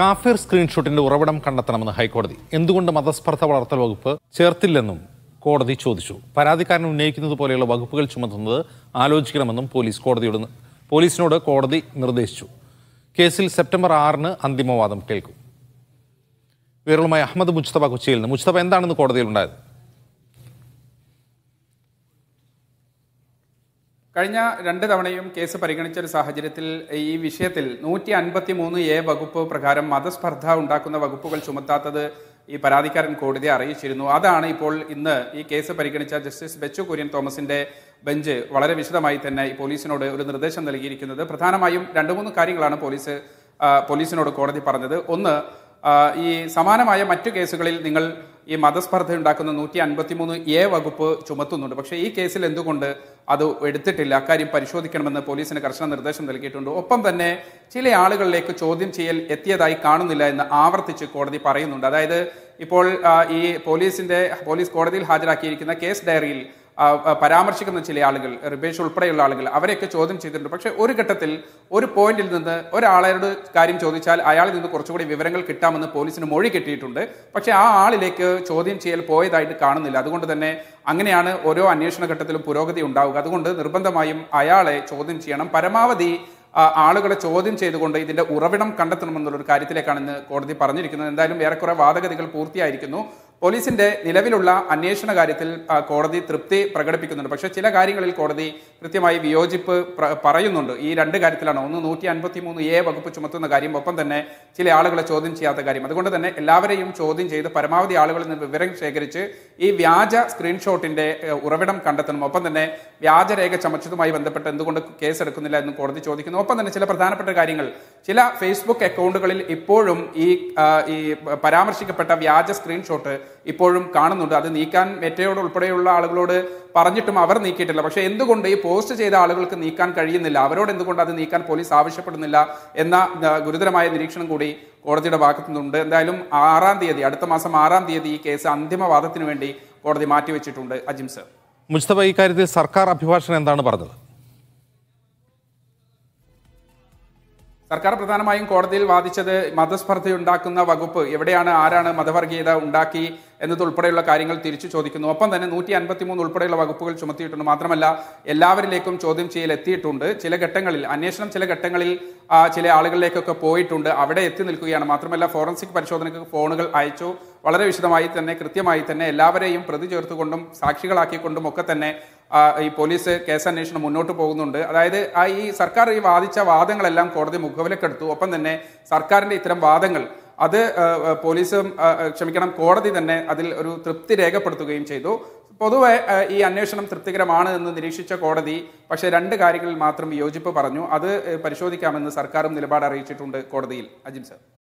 കാഫിർ സ്ക്രീൻഷോട്ടിന്റെ ഉറവിടം കണ്ടെത്തണമെന്ന് ഹൈക്കോടതി എന്തുകൊണ്ട് മതസ്പർദ്ധ വളർത്തൽ വകുപ്പ് ചേർത്തില്ലെന്നും കോടതി ചോദിച്ചു പരാതിക്കാരൻ ഉന്നയിക്കുന്നത് പോലെയുള്ള വകുപ്പുകൾ ചുമത്തുന്നത് ആലോചിക്കണമെന്നും പോലീസ് കോടതിയോട് നി- പോലീസിനോട് കോടതി നിർദ്ദേശിച്ചു കേസിൽ സെപ്റ്റംബർ ആറിന് അന്തിമവാദം കേൾക്കും വിവരങ്ങളുമായി അഹമ്മദ് മുജ്തബ കൊച്ചിയിൽ നിന്ന് മുജ്തബ എന്താണെന്ന് കോടതിയിൽ ഉണ്ടായത് കഴിഞ്ഞ രണ്ട് തവണയും കേസ് പരിഗണിച്ച ഒരു സാഹചര്യത്തിൽ ഈ വിഷയത്തിൽ നൂറ്റി അൻപത്തി മൂന്ന് എ വകുപ്പ് പ്രകാരം മതസ്പർദ്ധ ഉണ്ടാക്കുന്ന വകുപ്പുകൾ ചുമത്താത്തത് ഈ പരാതിക്കാരൻ കോടതിയെ അറിയിച്ചിരുന്നു അതാണ് ഇപ്പോൾ ഇന്ന് ഈ കേസ് പരിഗണിച്ച ജസ്റ്റിസ് ബെച്ചു കുര്യൻ തോമസിന്റെ ബെഞ്ച് വളരെ വിശദമായി തന്നെ ഈ പോലീസിനോട് ഒരു നിർദ്ദേശം നൽകിയിരിക്കുന്നത് പ്രധാനമായും രണ്ട് മൂന്ന് കാര്യങ്ങളാണ് പോലീസ് ആ, പോലീസിനോട് കോടതി പറഞ്ഞത് ഒന്ന് ആ, ഈ സമാനമായ മറ്റു കേസുകളിൽ നിങ്ങൾ ഈ മതസ്പർദ്ധ ഉണ്ടാക്കുന്ന നൂറ്റി അൻപത്തിമൂന്ന് എ വകുപ്പ് ചുമത്തുന്നുണ്ട് പക്ഷേ ഈ കേസിൽ എന്തുകൊണ്ട് അത് എടുത്തിട്ടില്ല അക്കാര്യം പരിശോധിക്കണമെന്ന് പോലീസിന് കർശന നിർദ്ദേശം നൽകിയിട്ടുണ്ട് ഒപ്പം തന്നെ ചില ആളുകളിലേക്ക് ചോദ്യം ചെയ്യൽ എത്തിയതായി കാണുന്നില്ല എന്ന് ആവർത്തിച്ച് കോടതി പറയുന്നുണ്ട് അതായത് ഇപ്പോൾ ആ, ഈ പോലീസിന്റെ പോലീസ് കോടതിയിൽ ഹാജരാക്കിയിരിക്കുന്ന കേസ് ഡയറിയിൽ ആ, ആ, പരാമർശിക്കുന്ന ചില ആളുകൾ റിബേഷ് ഉൾപ്പെടെയുള്ള ആളുകൾ അവരെയൊക്കെ ചോദ്യം ചെയ്തിട്ടുണ്ട് പക്ഷേ ഒരു ഘട്ടത്തിൽ ഒരു പോയിന്റിൽ നിന്ന് ഒരാളോട് കാര്യം ചോദിച്ചാൽ അയാളിൽ നിന്ന് കുറച്ചുകൂടി വിവരങ്ങൾ കിട്ടാമെന്ന് പോലീസിന് മൊഴി കിട്ടിയിട്ടുണ്ട് പക്ഷേ ആ ആളിലേക്ക് ചോദ്യം ചെയ്യൽ പോയതായിട്ട് കാണുന്നില്ല അതുകൊണ്ട് തന്നെ അങ്ങനെയാണ് ഓരോ അന്വേഷണ ഘട്ടത്തിലും പുരോഗതി ഉണ്ടാവുക അതുകൊണ്ട് നിർബന്ധമായും അയാളെ ചോദ്യം ചെയ്യണം പരമാവധി ആ, ആളുകളെ ചോദ്യം ചെയ്തുകൊണ്ട് ഇതിന്റെ ഉറവിടം കണ്ടെത്തണമെന്നുള്ള ഒരു കാര്യത്തിലേക്കാണ് ഇന്ന് കോടതി പറഞ്ഞിരിക്കുന്നത് എന്തായാലും ഏറെക്കുറെ വാദഗതികൾ പൂർത്തിയായിരിക്കുന്നു പോലീസിന്റെ നിലവിലുള്ള അന്വേഷണ കാര്യത്തിൽ ആ, കോടതി തൃപ്തി പ്രകടിപ്പിക്കുന്നുണ്ട് പക്ഷേ ചില കാര്യങ്ങളിൽ കോടതി കൃത്യമായി വിയോജിപ്പ് പ്ര- പറയുന്നുണ്ട് ഈ രണ്ട് കാര്യത്തിലാണ് ഒന്ന് നൂറ്റി അൻപത്തി മൂന്ന് എ വകുപ്പ് ചുമത്തുന്ന കാര്യം ഒപ്പം തന്നെ ചില ആളുകളെ ചോദ്യം ചെയ്യാത്ത കാര്യം അതുകൊണ്ട് തന്നെ എല്ലാവരെയും ചോദ്യം ചെയ്ത് പരമാവധി ആളുകളിൽ നിന്ന് വിവരം ശേഖരിച്ച് ഈ വ്യാജ സ്ക്രീൻഷോട്ടിന്റെ ഏഹ്, ഉറവിടം കണ്ടെത്തണം ഒപ്പം തന്നെ വ്യാജരേഖ ചമച്ചതുമായി ബന്ധപ്പെട്ട് എന്തുകൊണ്ട് കേസ് എടുക്കുന്നില്ല എന്ന് കോടതി ചോദിക്കുന്നു ഒപ്പം തന്നെ ചില പ്രധാനപ്പെട്ട കാര്യങ്ങൾ ചില ഫേസ്ബുക്ക് അക്കൗണ്ടുകളിൽ ഇപ്പോഴും ഈ ആ, ഈ പരാമർശിക്കപ്പെട്ട വ്യാജ സ്ക്രീൻഷോട്ട് ഇപ്പോഴും കാണുന്നുണ്ട് അത് നീക്കാൻ മെറ്റയോട് ഉൾപ്പെടെയുള്ള ആളുകളോട് പറഞ്ഞിട്ടും അവർ നീക്കിയിട്ടില്ല പക്ഷേ എന്തുകൊണ്ട് ഈ പോസ്റ്റ് ചെയ്ത ആളുകൾക്ക് നീക്കാൻ കഴിയുന്നില്ല അവരോട് എന്തുകൊണ്ട് അത് നീക്കാൻ പോലീസ് ആവശ്യപ്പെടുന്നില്ല എന്ന ആ, ഗുരുതരമായ നിരീക്ഷണം കൂടി കോടതിയുടെ ഭാഗത്തു നിന്നുണ്ട് എന്തായാലും ആറാം തീയതി അടുത്ത മാസം ആറാം തീയതി ഈ കേസ് അന്തിമവാദത്തിന് വേണ്ടി കോടതി മാറ്റിവെച്ചിട്ടുണ്ട് അജിം സർ മുജ്തബ ഇക്കാര്യത്തിൽ സർക്കാർ അഭിഭാഷകൻ എന്താണ് പറഞ്ഞത് സർക്കാർ പ്രധാനമായും കോടതിയിൽ വാദിച്ചത് മതസ്പർദ്ധയുണ്ടാക്കുന്ന വകുപ്പ് എവിടെയാണ് ആരാണ് മതവർഗീയത ഉണ്ടാക്കി എന്നതുൾപ്പെടെയുള്ള കാര്യങ്ങൾ തിരിച്ചു ചോദിക്കുന്നു ഒപ്പം തന്നെ നൂറ്റി അൻപത്തിമൂന്ന് ഉൾപ്പെടെയുള്ള വകുപ്പുകൾ ചുമത്തിയിട്ടുണ്ട് മാത്രമല്ല എല്ലാവരിലേക്കും ചോദ്യം ചെയ്യൽ എത്തിയിട്ടുണ്ട് ചില ഘട്ടങ്ങളിൽ അന്വേഷണം ചില ഘട്ടങ്ങളിൽ ആ, ചില ആളുകളിലേക്കൊക്കെ പോയിട്ടുണ്ട് അവിടെ എത്തി നിൽക്കുകയാണ് മാത്രമല്ല ഫോറൻസിക് പരിശോധനയ്ക്ക് ഫോണുകൾ അയച്ചു വളരെ വിശദമായി തന്നെ കൃത്യമായി തന്നെ എല്ലാവരെയും പ്രതി ചേർത്തുകൊണ്ടും സാക്ഷികളാക്കിക്കൊണ്ടും ഒക്കെ തന്നെ ആ, ഈ പോലീസ് കേസന്വേഷണം മുന്നോട്ട് പോകുന്നുണ്ട് അതായത് ആ ഈ സർക്കാർ ഈ വാദിച്ച വാദങ്ങളെല്ലാം കോടതി മുഖവിലക്കെടുത്തു ഒപ്പം തന്നെ സർക്കാരിന്റെ ഇത്തരം വാദങ്ങൾ അത് ആ, ആ, പോലീസും ആ, ആ, ക്ഷമിക്കണം കോടതി തന്നെ അതിൽ ഒരു തൃപ്തി രേഖപ്പെടുത്തുകയും ചെയ്തു പൊതുവെ ആ, ഈ അന്വേഷണം തൃപ്തികരമാണ് എന്ന് നിരീക്ഷിച്ച കോടതി പക്ഷേ രണ്ട് കാര്യങ്ങളിൽ മാത്രം വിയോജിപ്പ് പറഞ്ഞു അത് ഏ, പരിശോധിക്കാമെന്ന് സർക്കാരും നിലപാട് അറിയിച്ചിട്ടുണ്ട് കോടതിയിൽ അജിം സർ